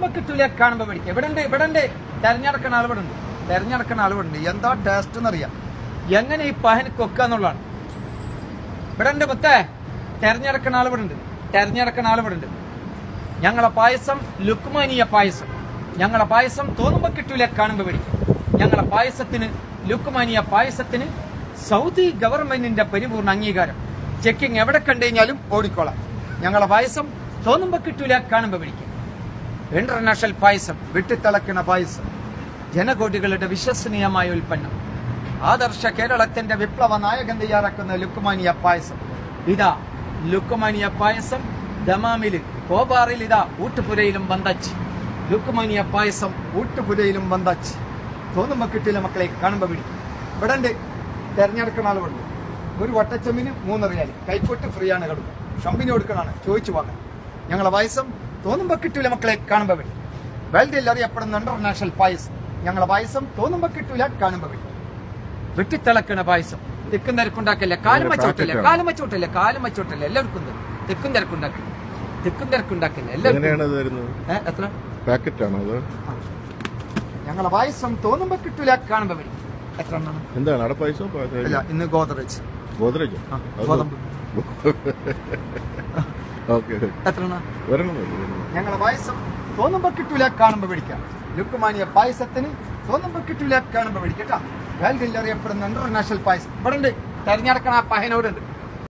ഇപ്പൊ കിട്ടൂല കാണുമ്പോ മേടിക്കുക ഇവിടെ ഉണ്ട് ഇവിടെ ഉണ്ട് തെരഞ്ഞെടുക്കുന്ന ആൾ ഇവിടെ ഉണ്ട് തെരഞ്ഞെടുക്കുന്ന ആൾ ഇവിടെ ഉണ്ട് എന്താ ടേസ്റ്റ് എന്നറിയാം എങ്ങനെ ഈ പഹന് കൊക്കാന്നുള്ളതാണ് ഇവിടെ ഉണ്ട് മുത്തേ തെരഞ്ഞെടുക്കുന്ന ആൾ ഇവിടെ ഉണ്ട് തെരഞ്ഞെടുക്കുന്ന ആൾ ഇവിടെ ഉണ്ട് ഞങ്ങളെ പായസം ലുക്മാനിയ പായസം ഞങ്ങളെ പായസം തോന്നുമ്പോ കിട്ടൂല കാണുമ്പോ മേടിക്കും ഞങ്ങളെ പായസത്തിന് ലുക്മാനിയ പായസത്തിന് സൗദി ഗവൺമെന്റിന്റെ പരിപൂർണ അംഗീകാരം ചെക്കിംഗ് എവിടെ കണ്ടുകഴിഞ്ഞാലും ഓടിക്കോളാം ഞങ്ങളെ പായസം തോന്നുമ്പോ കിട്ടൂല കാണുമ്പോ മേടിക്കും ഇന്റർനാഷണൽ പായസം വെട്ടിത്തിളക്കുന്ന പായസം ജനകോടികളുടെ വിശ്വസനീയമായ ഉൽപ്പന്നം ആദർശ കേരളത്തിന്റെ വിപ്ലവ നായകൻ തയ്യാറാക്കുന്ന ലുക്കുമാനിയ പായസം ഇതാ ലുക്കുമാനിയ പായസം ദമാമില് കോബാറിൽ ഇതാ ഊട്ടുപുരയിലും വന്തച്ച് ലുക്കുമാനിയ പായസം ഊട്ടുപുരയിലും വന്തച്ച് തോന്നുമ്പോ കിട്ടിയില്ല മക്കളെ കാണുമ്പോ പിടിക്കും ഇവിടെ ഉണ്ട് തെരഞ്ഞെടുക്കുന്ന ആളുകളുണ്ട് ഒരു വട്ടച്ചമ്മിന് മൂന്ന് റിയാൽ കൈക്കോട്ട് ഫ്രീ ആണ് കൊടുക്കുക ഷമ്പിന് കൊടുക്കണാണ് ചോദിച്ചു വാങ്ങാൻ ഞങ്ങളെ പായസം തോന്നുമ്പോ കിട്ടൂല മക്കളെ കാണുമ്പോ പിടി വേൾഡിൽ അറിയപ്പെടുന്ന ഇന്റർനാഷണൽ പായസം ഞങ്ങളെ പായസം തോന്നുമ്പോ കിട്ടൂല കാണുമ്പോ പിടി വെട്ടിത്തിളക്കണ പായസം തെക്കും തിരക്കുണ്ടാക്കില്ല കാലും വച്ചോട്ടില്ല കാലും വച്ചോട്ടില്ല കാലും വച്ചോട്ടില്ല എല്ലാവർക്കും ഉണ്ട്. തെക്കും തിരക്കുണ്ടാക്കില്ല തെക്കും തിരക്കുണ്ടാക്കില്ല എങ്ങനെയാണ് എല്ലാവർക്കും ഇത് വരുന്നത് ഏ, എത്ര പാക്കറ്റ് ആണോ അത് ഞങ്ങളെ പായസം തോന്നുമ്പോ കിട്ടൂല കാണുമ്പോ വരും എത്ര എണ്ണമാണ് എന്താണ് അവിടെ പൈസ ഇല്ല ഇന്ന് ഗോദ്രേജ് ഗോദ്രേജ് ആ, ഗോതമ്പ് ഓക്കെ എത്ര എണ്ണ വരണം വരണം. ഞങ്ങളെ പായസം തോന്നുമ്പോ കിട്ടൂല കാണുമ്പോ പിടിക്കാം ലുക്കുമാനിയ പായസത്തിന് തോന്നുമ്പോ കിട്ടൂല കാണുമ്പോ പിടിക്കട്ടാ വേൾഡിൽ അറിയപ്പെടുന്ന ഇന്റർനാഷണൽ പായസം ഇവിടെ ഉണ്ട് തെരഞ്ഞെടുക്കണ ആ പഹനോട് ഉണ്ട്